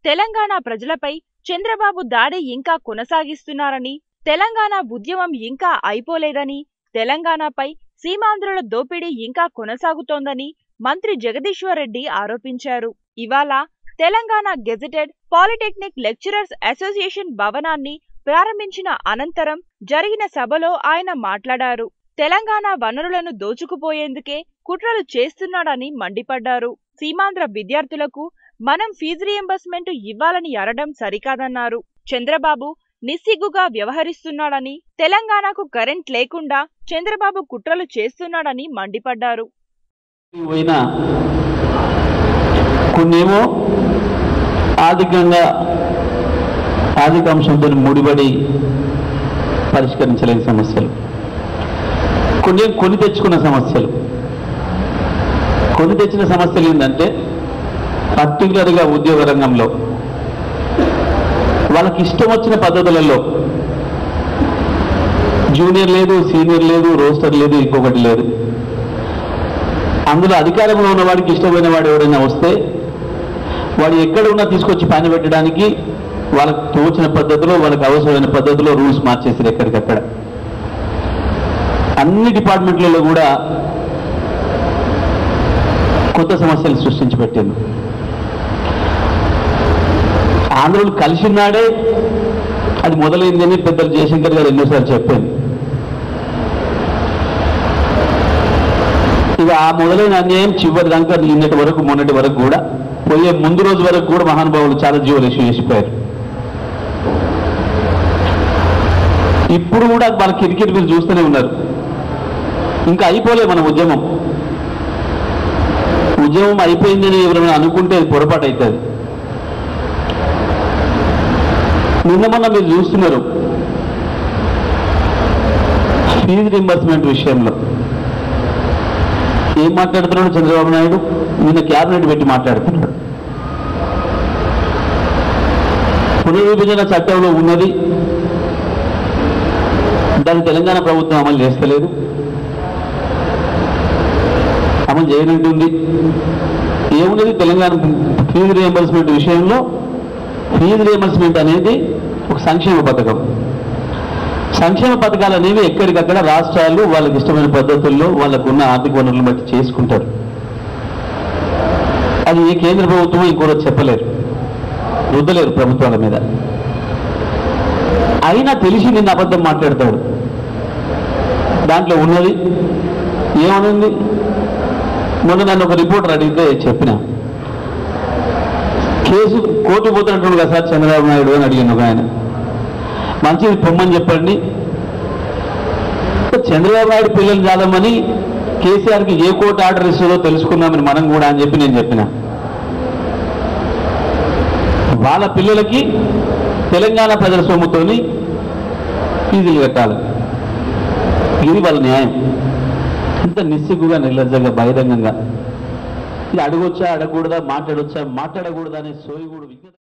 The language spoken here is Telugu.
తెలంగాణ ప్రజలపై చంద్రబాబు దాడి ఇంకా కొనసాగిస్తున్నారని తెలంగాణ ఉద్యమం ఇంకా అయిపోలేదని తెలంగాణపై సీమాంధ్రుల దోపిడీ ఇంకా కొనసాగుతోందని మంత్రి జగదీశ్వర్ రెడ్డి ఆరోపించారు ఇవాళ Telangana gazetted polytechnic lecturers association భవనాన్ని ప్రారంభించిన అనంతరం జరిగిన సభలో ఆయన మాట్లాడారు తెలంగాణ వనరులను దోచుకుపోయేందుకే కుట్రలు చేస్తున్నాడని మండిపడ్డారు సీమాంధ్ర విద్యార్థులకు మనం ఫీజు రియంబర్స్మెంట్ ఇవ్వాలని అరడం సరికాదన్నారు చంద్రబాబు నిస్సిగ్గుగా వ్యవహరిస్తున్నాడని తెలంగాణకు కరెంట్ లేకుండా చంద్రబాబు కుట్రలు చేస్తున్నాడని మండిపడ్డారు పోయినా కొన్నేమో ఆర్థికంగా ఆర్థిక అంశంతో ముడిపడి పరిష్కరించలేని సమస్యలు కొన్ని కొని తెచ్చుకున్న సమస్యలు కొని తెచ్చిన సమస్యలు ఏంటంటే పర్టికులర్గా ఉద్యోగ రంగంలో వాళ్ళకి ఇష్టం వచ్చిన పద్ధతులలో జూనియర్ లేదు సీనియర్ లేదు రోస్టర్ లేదు ఇంకొకటి లేదు అందులో అధికారంలో ఉన్న వాడికి ఇష్టమైన వాడు ఎవరైనా వస్తే వాడు ఎక్కడ ఉన్నా తీసుకొచ్చి పైన పెట్టడానికి వాళ్ళకి తోచిన పద్ధతిలో వాళ్ళకి అవసరమైన పద్ధతిలో రూల్స్ మార్చేసారు ఎక్కడికక్కడ అన్ని డిపార్ట్మెంట్లలో కూడా కొత్త సమస్యలు సృష్టించి పెట్టింది ఆంధ్రులు కలిసినాడే అది మొదలైందని పెద్దలు జయశంకర్ గారు ఎన్నోసార్లు చెప్పాను ఇక ఆ మొదలైన అన్యాయం చివరి దాకా నిన్నటి వరకు మొన్నటి వరకు కూడా పోయే ముందు రోజు వరకు కూడా మహానుభావులు చాలా జీవులు ఇష్యూ చేసిపోయారు ఇప్పుడు కూడా వాళ్ళ కిరికిరి మీరు చూస్తూనే ఉన్నారు ఇంకా అయిపోలే మన ఉద్యమం ఉద్యమం అయిపోయిందని ఎవరైనా అనుకుంటే అది పొరపాటు అవుతుంది నిన్న మొన్న మీరు చూస్తున్నారు ఫీజు రింబర్స్మెంట్ విషయంలో ఏం మాట్లాడుతున్నాడు చంద్రబాబు నాయుడు నిన్న క్యాబినెట్ పెట్టి మాట్లాడుతున్నాడు పునర్విభజన చట్టంలో ఉన్నది దాన్ని తెలంగాణ ప్రభుత్వం అమలు చేస్తలేదు అమలు చేయనంటుంది ఏమున్నది తెలంగాణ ఫీజు రియంబర్స్మెంట్ విషయంలో ఫీజు రియంబర్స్మెంట్ అనేది ఒక సంక్షేమ పథకం సంక్షేమ పథకాలు అనేవి ఎక్కడికక్కడ రాష్ట్రాలు వాళ్ళకి ఇష్టమైన పద్ధతుల్లో వాళ్ళకున్న ఆర్థిక వనరులను బట్టి చేసుకుంటారు అది ఏ కేంద్ర ప్రభుత్వం ఇంకోరో చెప్పలేరు రుద్దలేరు ప్రభుత్వాల మీద అయినా తెలిసి నిన్న అబద్ధం మాట్లాడతాడు దాంట్లో ఉన్నది ఏమనుంది మొన్న నన్ను ఒక రిపోర్టర్ అడిగితే చెప్పిన కేసు కోర్టు పోతున్నట్టు కదా సార్ చంద్రబాబు నాయుడు అని అడిగాను ఒక ఆయన మంచిది పొమ్మని చెప్పండి చంద్రబాబు నాయుడు పిల్లలు చాలమని కేసీఆర్కి ఏ కోర్టు ఆర్డర్ ఇస్తుందో తెలుసుకుందామని మనం కూడా అని చెప్పి నేను చెప్పిన వాళ్ళ పిల్లలకి తెలంగాణ ప్రజల సొమ్ముతోని ఫీజులు కట్టాలి ఇది వాళ్ళ న్యాయం ఇంత నిస్సిగ్గుగా నిర్లజ్జంగా బహిరంగంగా ఇది అడగొచ్చా అడగకూడదా మాట్లాడొచ్చా మాట్లాడకూడదా అనే సోయి కూడా